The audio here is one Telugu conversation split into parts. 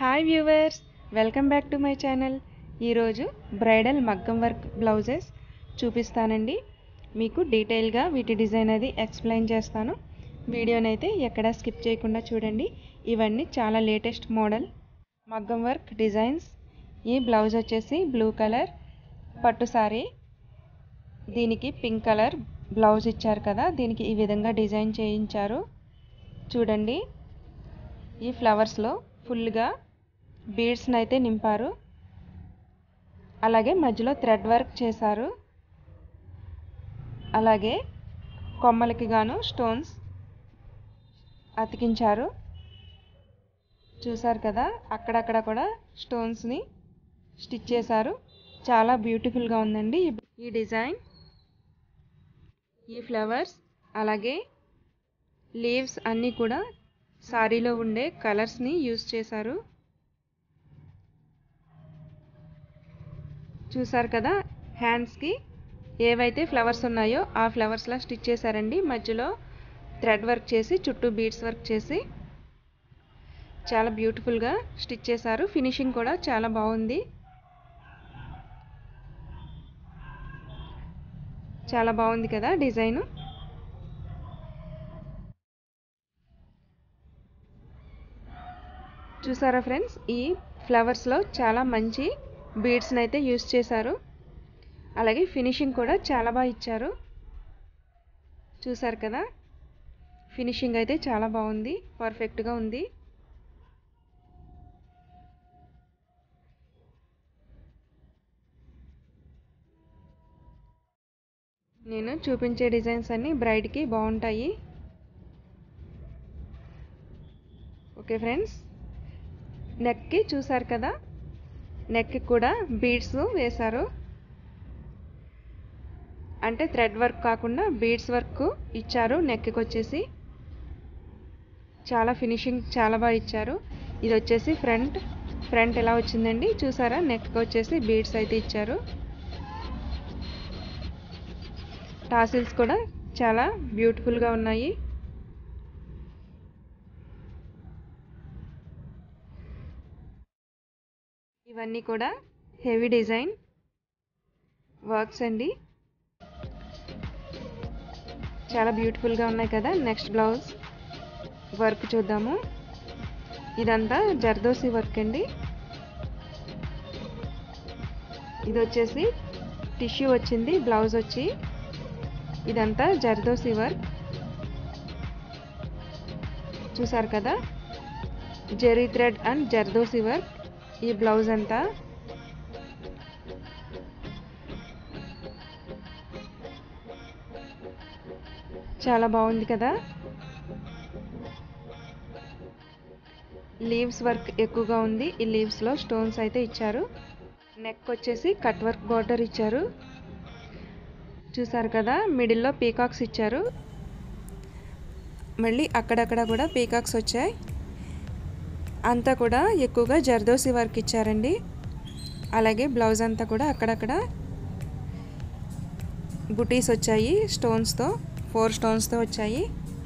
hi viewers welcome back to my channel ఈరోజు బ్రైడల్ మగ్గం వర్క్ బ్లౌజెస్ చూపిస్తానండి మీకు డీటెయిల్గా వీటి డిజైన్ అది ఎక్స్ప్లెయిన్ చేస్తాను వీడియోనైతే ఎక్కడా స్కిప్ చేయకుండా చూడండి ఇవన్నీ చాలా లేటెస్ట్ మోడల్ మగ్గం వర్క్ డిజైన్స్ ఈ బ్లౌజ్ వచ్చేసి బ్లూ కలర్ పట్టు సారీ దీనికి పింక్ కలర్ బ్లౌజ్ ఇచ్చారు కదా దీనికి ఈ విధంగా డిజైన్ చేయించారు చూడండి ఈ ఫ్లవర్స్లో ఫుల్గా బీడ్స్ని అయితే నింపారు అలాగే మధ్యలో థ్రెడ్ వర్క్ చేశారు అలాగే కొమ్మలకి గాను స్టోన్స్ అతికించారు చూసారు కదా అక్కడక్కడ కూడా స్టోన్స్ని స్టిచ్ చేశారు చాలా బ్యూటిఫుల్గా ఉందండి ఈ డిజైన్ ఈ ఫ్లవర్స్ అలాగే లీవ్స్ అన్నీ కూడా సారీలో ఉండే కలర్స్ని యూస్ చేశారు చూసారు కదా హ్యాండ్స్కి ఏవైతే ఫ్లవర్స్ ఉన్నాయో ఆ ఫ్లవర్స్లా స్టిచ్ చేశారండి మధ్యలో థ్రెడ్ వర్క్ చేసి చుట్టూ బీడ్స్ వర్క్ చేసి చాలా బ్యూటిఫుల్గా స్టిచ్ చేశారు ఫినిషింగ్ కూడా చాలా బాగుంది చాలా బాగుంది కదా డిజైన్ చూసారా ఫ్రెండ్స్ ఈ ఫ్లవర్స్లో చాలా మంచి బీడ్స్ని అయితే యూస్ చేశారు అలాగే ఫినిషింగ్ కూడా చాలా బాగా ఇచ్చారు చూసారు కదా ఫినిషింగ్ అయితే చాలా బాగుంది పర్ఫెక్ట్గా ఉంది నేను చూపించే డిజైన్స్ అన్నీ బ్రైడ్కి బాగుంటాయి ఓకే ఫ్రెండ్స్ నెక్కి చూసారు కదా నెక్కి కూడా బీడ్స్ వేశారు అంటే థ్రెడ్ వర్క్ కాకుండా బీడ్స్ వర్క్ ఇచ్చారు నెక్కి వచ్చేసి చాలా ఫినిషింగ్ చాలా బాగా ఇచ్చారు ఇది వచ్చేసి ఫ్రంట్ ఫ్రంట్ ఎలా వచ్చిందండి చూసారా నెక్కి వచ్చేసి బీడ్స్ అయితే ఇచ్చారు టాసిల్స్ కూడా చాలా బ్యూటిఫుల్గా ఉన్నాయి ఇవన్నీ కూడా హెవీ డిజైన్ వర్క్స్ అండి చాలా బ్యూటిఫుల్గా ఉన్నాయి కదా నెక్స్ట్ బ్లౌజ్ వర్క్ చూద్దాము ఇదంతా జర్దోసి వర్క్ అండి ఇది వచ్చేసి టిష్యూ వచ్చింది బ్లౌజ్ వచ్చి ఇదంతా జర్దోసి వర్క్ చూసారు కదా zari thread and zardozi work ఈ బ్లౌజ్ అంతా చాలా బాగుంది కదా లీవ్స్ వర్క్ ఎక్కువగా ఉంది ఈ లీవ్స్లో స్టోన్స్ అయితే ఇచ్చారు నెక్ వచ్చేసి కట్ వర్క్ బార్డర్ ఇచ్చారు చూసారు కదా మిడిల్లో పీకాక్స్ ఇచ్చారు మళ్ళీ అక్కడక్కడ కూడా పీకాక్స్ వచ్చాయి అంతా కూడా ఎక్కువగా జర్దోసి వర్క్ ఇచ్చారండి అలాగే బ్లౌజ్ అంతా కూడా అక్కడక్కడ బుటీస్ వచ్చాయి స్టోన్స్తో ఫోర్ స్టోన్స్తో వచ్చాయి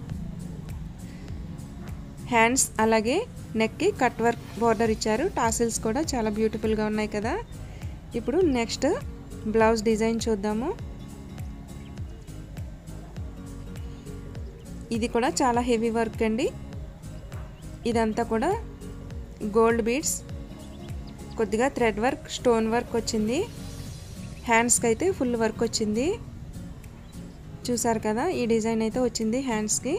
హ్యాండ్స్ అలాగే నెక్కి కట్ వర్క్ బార్డర్ ఇచ్చారు టాసిల్స్ కూడా చాలా బ్యూటిఫుల్గా ఉన్నాయి కదా ఇప్పుడు నెక్స్ట్ బ్లౌజ్ డిజైన్ చూద్దాము ఇది కూడా చాలా హెవీ వర్క్ అండి ఇదంతా కూడా గోల్డ్ బీడ్స్ కొద్దిగా థ్రెడ్ వర్క్ స్టోన్ వర్క్ వచ్చింది హ్యాండ్స్కి అయితే ఫుల్ వర్క్ వచ్చింది చూసారు కదా ఈ డిజైన్ అయితే వచ్చింది హ్యాండ్స్కి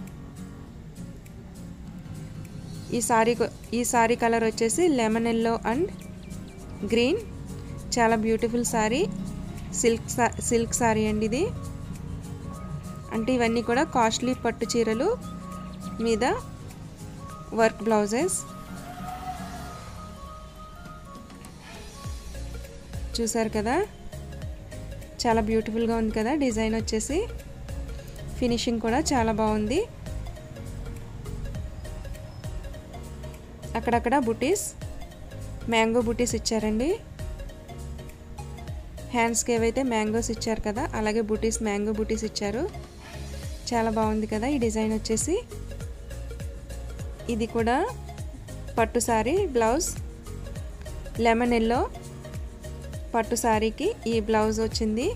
ఈ సారీ ఈ సారీ కలర్ వచ్చేసి లెమన్ ఎల్లో అండ్ గ్రీన్ చాలా beautiful sari silk silk sari అండి ఇది అంటే ఇవన్నీ కూడా కాస్ట్లీ పట్టు చీరలు మీద వర్క్ బ్లౌజెస్ చూసారు కదా చాలా బ్యూటిఫుల్గా ఉంది కదా డిజైన్ వచ్చేసి ఫినిషింగ్ కూడా చాలా బాగుంది అక్కడక్కడ బుటీస్ మ్యాంగో బుటీస్ ఇచ్చారండి హ్యాండ్స్కి ఏవైతే మ్యాంగోస్ ఇచ్చారు కదా అలాగే బుటీస్ మ్యాంగో బుటీస్ ఇచ్చారు చాలా బాగుంది కదా ఈ డిజైన్ వచ్చేసి ఇది కూడా పట్టు శారీ బ్లౌజ్ లెమన్ ఎల్లో పట్టు శారీకి ఈ బ్లౌజ్ వచ్చింది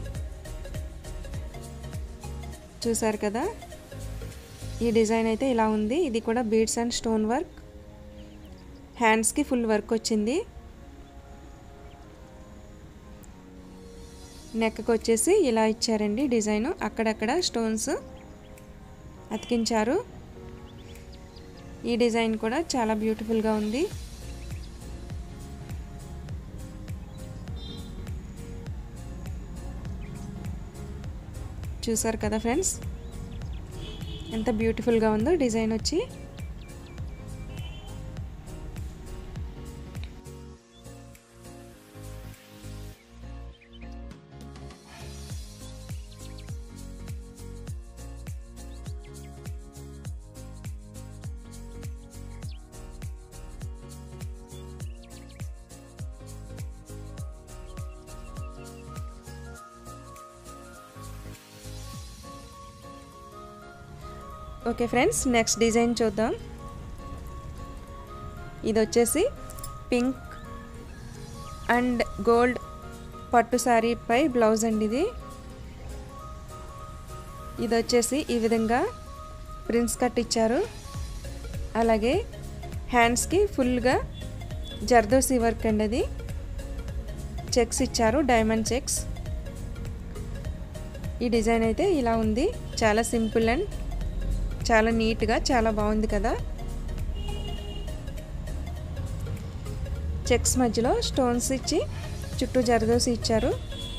చూసారు కదా ఈ డిజైన్ అయితే ఇలా ఉంది ఇది కూడా బీడ్స్ అండ్ స్టోన్ వర్క్ హ్యాండ్స్కి ఫుల్ వర్క్ వచ్చింది నెక్కి వచ్చేసి ఇలా ఇచ్చారండి డిజైన్ అక్కడక్కడ స్టోన్స్ అతికించారు ఈ డిజైన్ కూడా చాలా బ్యూటిఫుల్గా ఉంది చూసారు కదా ఫ్రెండ్స్ ఎంత బ్యూటిఫుల్గా ఉందో డిజైన్ వచ్చి ఓకే ఫ్రెండ్స్ నెక్స్ట్ డిజైన్ చూద్దాం ఇది వచ్చేసి పింక్ అండ్ గోల్డ్ పట్టు శారీపై బ్లౌజ్ అండి ఇది ఇది వచ్చేసి ఈ విధంగా ప్రిన్స్ కట్ ఇచ్చారు అలాగే హ్యాండ్స్కి ఫుల్గా జర్దోసి వర్క్ అండి అది చెక్స్ ఇచ్చారు డైమండ్ చెక్స్ ఈ డిజైన్ అయితే ఇలా ఉంది చాలా సింపుల్ అండ్ చాలా నీట్గా చాలా బాగుంది కదా చెక్స్ మధ్యలో స్టోన్స్ ఇచ్చి చుట్టూ జరదోసి ఇచ్చారు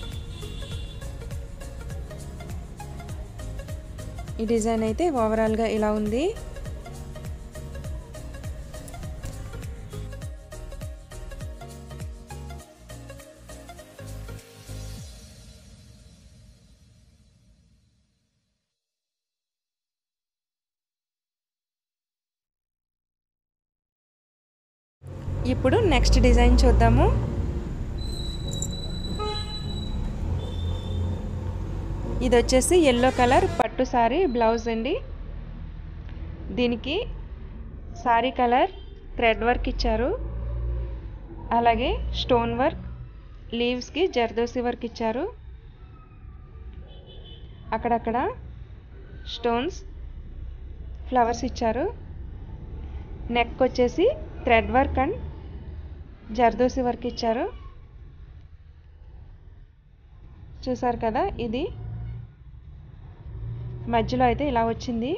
ఈ డిజైన్ అయితే ఓవరాల్గా ఇలా ఉంది ఇప్పుడు నెక్స్ట్ డిజైన్ చూద్దాము ఇది వచ్చేసి ఎల్లో కలర్ పట్టు సారీ బ్లౌజ్ అండి దీనికి సారీ కలర్ థ్రెడ్ వర్క్ ఇచ్చారు అలాగే స్టోన్ వర్క్ లీవ్స్కి జర్దోసి వర్క్ ఇచ్చారు అక్కడక్కడ స్టోన్స్ ఫ్లవర్స్ ఇచ్చారు నెక్ వచ్చేసి thread work and zardozi work ఇచ్చారు చూసారు కదా ఇది మధ్యలో అయితే ఇలా వచ్చింది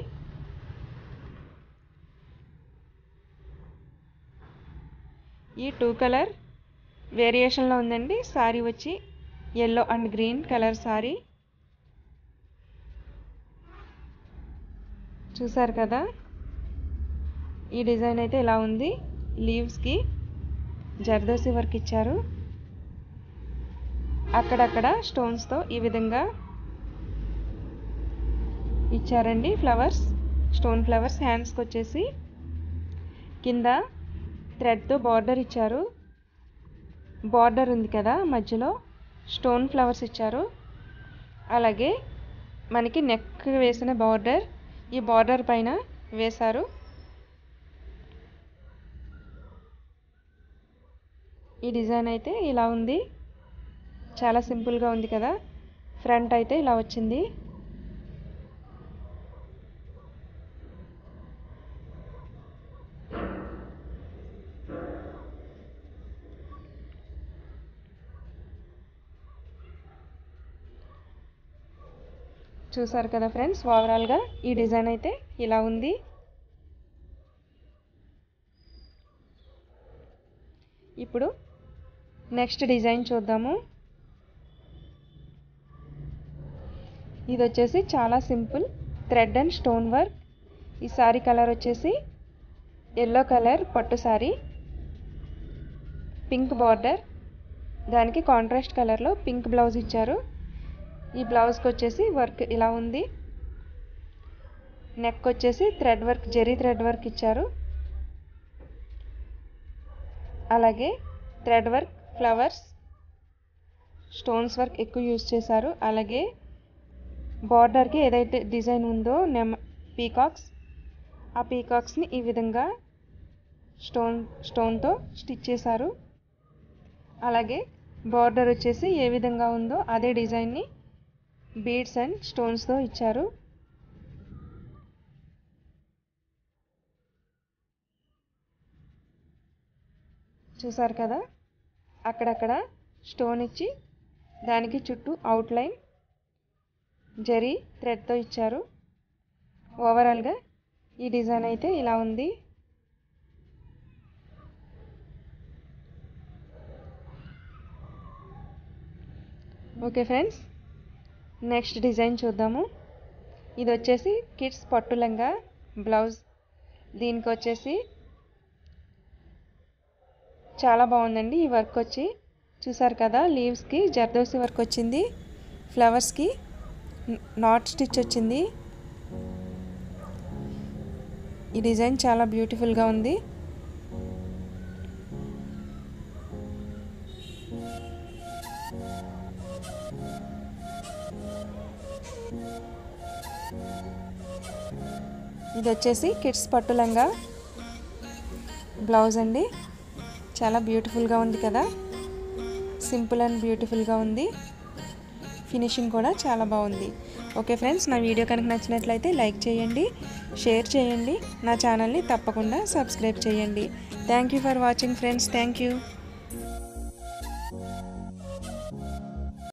ఈ టూ కలర్ వేరియేషన్లో ఉందండి సారీ వచ్చి yellow and green colour sari చూసారు కదా ఈ డిజైన్ అయితే ఇలా ఉంది లీవ్స్కి జర్దోసి వర్క్ ఇచ్చారు అక్కడక్కడ స్టోన్స్తో ఈ విధంగా ఇచ్చారండి ఫ్లవర్స్ స్టోన్ ఫ్లవర్స్ హ్యాండ్స్కి వచ్చేసి కింద థ్రెడ్తో బార్డర్ ఇచ్చారు బార్డర్ ఉంది కదా మధ్యలో స్టోన్ ఫ్లవర్స్ ఇచ్చారు అలాగే మనకి నెక్ వేసిన బార్డర్ ఈ బార్డర్ పైన వేశారు ఈ డిజైన్ అయితే ఇలా ఉంది చాలా సింపుల్గా ఉంది కదా ఫ్రంట్ అయితే ఇలా వచ్చింది చూసారు కదా ఫ్రెండ్స్ ఓవరాల్గా ఈ డిజైన్ అయితే ఇలా ఉంది ఇప్పుడు నెక్స్ట్ డిజైన్ చూద్దాము ఇది వచ్చేసి చాలా simple thread and stone work ఈ సారీ కలర్ వచ్చేసి ఎల్లో కలర్ పట్టు సారీ పింక్ బార్డర్ దానికి కాంట్రాస్ట్ కలర్లో పింక్ బ్లౌజ్ ఇచ్చారు ఈ బ్లౌజ్కి వచ్చేసి వర్క్ ఇలా ఉంది నెక్ వచ్చేసి thread work zari thread work ఇచ్చారు అలాగే thread work flowers stones work ఎక్కువ యూజ్ చేశారు అలాగే బార్డర్కి ఏదైతే డిజైన్ ఉందో నెమ పీకాక్స్ ఆ పీకాక్స్ని ఈ విధంగా స్టోన్ స్టోన్తో స్టిచ్ చేశారు అలాగే బార్డర్ వచ్చేసి ఏ విధంగా ఉందో అదే డిజైన్ని బీడ్స్ అండ్ స్టోన్స్తో ఇచ్చారు చూసారు కదా అక్కడక్కడ స్టోన్ ఇచ్చి దానికి చుట్టూ అవుట్లైన్ జరీ థ్రెడ్తో ఇచ్చారు ఓవరాల్గా ఈ డిజైన్ అయితే ఇలా ఉంది ఓకే ఫ్రెండ్స్ నెక్స్ట్ డిజైన్ చూద్దాము ఇది వచ్చేసి కిడ్స్ పట్టులంగా బ్లౌజ్ దీనికి వచ్చేసి చాలా బాగుందండి ఈ వర్క్ వచ్చి చూసారు కదా లీవ్స్కి జర్దోసి వర్క్ వచ్చింది ఫ్లవర్స్కి నాట్ స్టిచ్ వచ్చింది ఈ డిజైన్ చాలా బ్యూటిఫుల్గా ఉంది ఇది వచ్చేసి కిడ్స్ పట్టులంగా బ్లౌజ్ అండి చాలా బ్యూటిఫుల్గా ఉంది కదా సింపుల్ అండ్ బ్యూటిఫుల్గా ఉంది ఫినిషింగ్ కూడా చాలా బాగుంది ఓకే ఫ్రెండ్స్ నా వీడియో కనుక నచ్చినట్లయితే లైక్ చేయండి షేర్ చేయండి నా ఛానల్ని తప్పకుండా సబ్స్క్రైబ్ చేయండి thank you for watching friends thank you